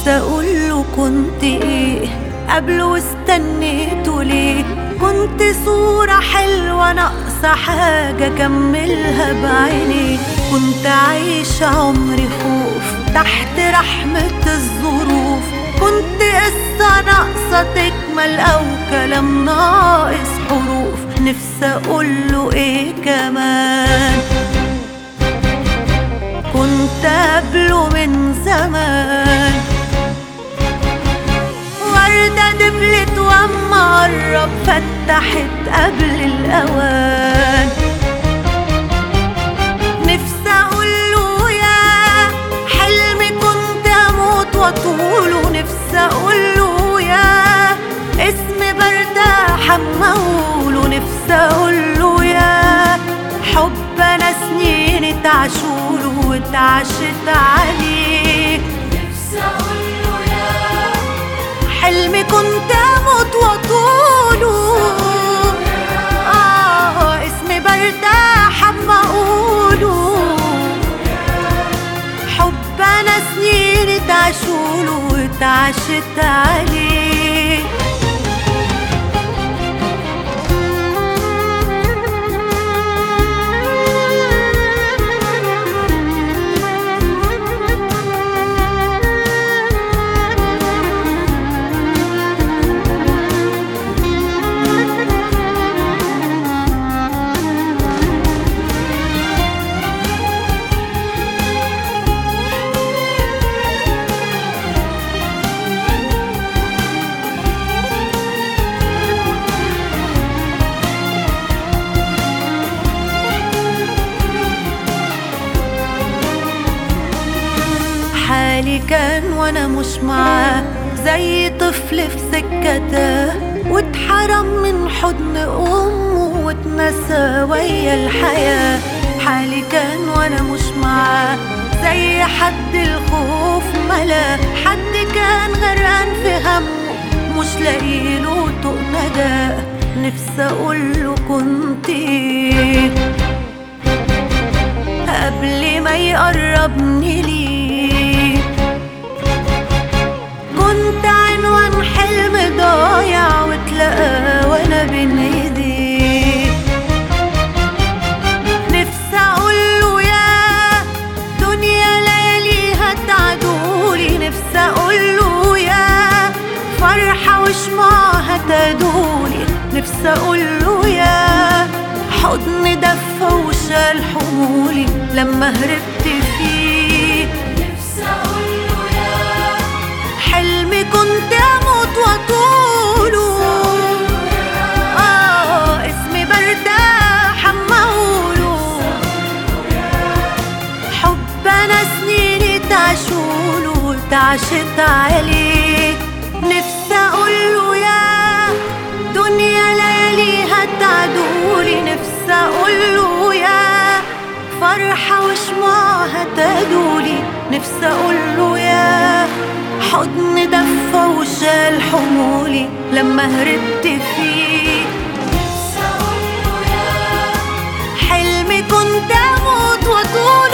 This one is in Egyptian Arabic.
نفسي اقوله كنت ايه قبله واستنيته ليه كنت صورة حلوة ناقصة حاجة كملها بعيني كنت عايشة عمري خوف تحت رحمة الظروف كنت قصة ناقصة تكمل أو كلام ناقص حروف نفسي أقوله إيه كمان كنت قبله من زمان وردة دبلت واما قرب فتحت قبل الأوان نفسي أقوله يا حلمي كنت أموت وأطوله نفسي أقوله يا اسم برتاح أما أقوله نفسي أقوله يا حب أنا سنين اتعشوله واتعشت عليه نفسي اقوله يا حلمي كنت اموت واطوله اه اسمي برتاح اما اقوله حب انا سنين اتعشوله واتعشت عليه حالي كان وانا مش معاه زي طفل في سكته واتحرم من حضن امه واتنسى ويا الحياه حالي كان وانا مش معاه زي حد الخوف ملا حد كان غرقان في همه مش لاقيله طوق نجاه نفسي اقوله كنت ايه قبل ما يقربني ليه كنت عنوان حلم ضايع واتلقى وانا بين ايديه نفسي اقوله يا دنيا لياليها تعدولي نفسي اقوله يا فرحة وشمعها تدولي نفسي اقوله يا حضن دفى وشال حمولي لما هربت فيه نفسي اقوله يا حلمي كنت اموت واطوله اه اسمي برتاح اما اقوله حب انا سنيني تعشوله وتعشت عليه نفسي اقوله يا دنيا لياليها تعدولي نفسي اقوله يا فرحة وشمعها تدولي نفسي اقوله يا حضن دفى وشال حمولي لما هربت فيه نفسي اقوله يا حلمي كنت اموت واطول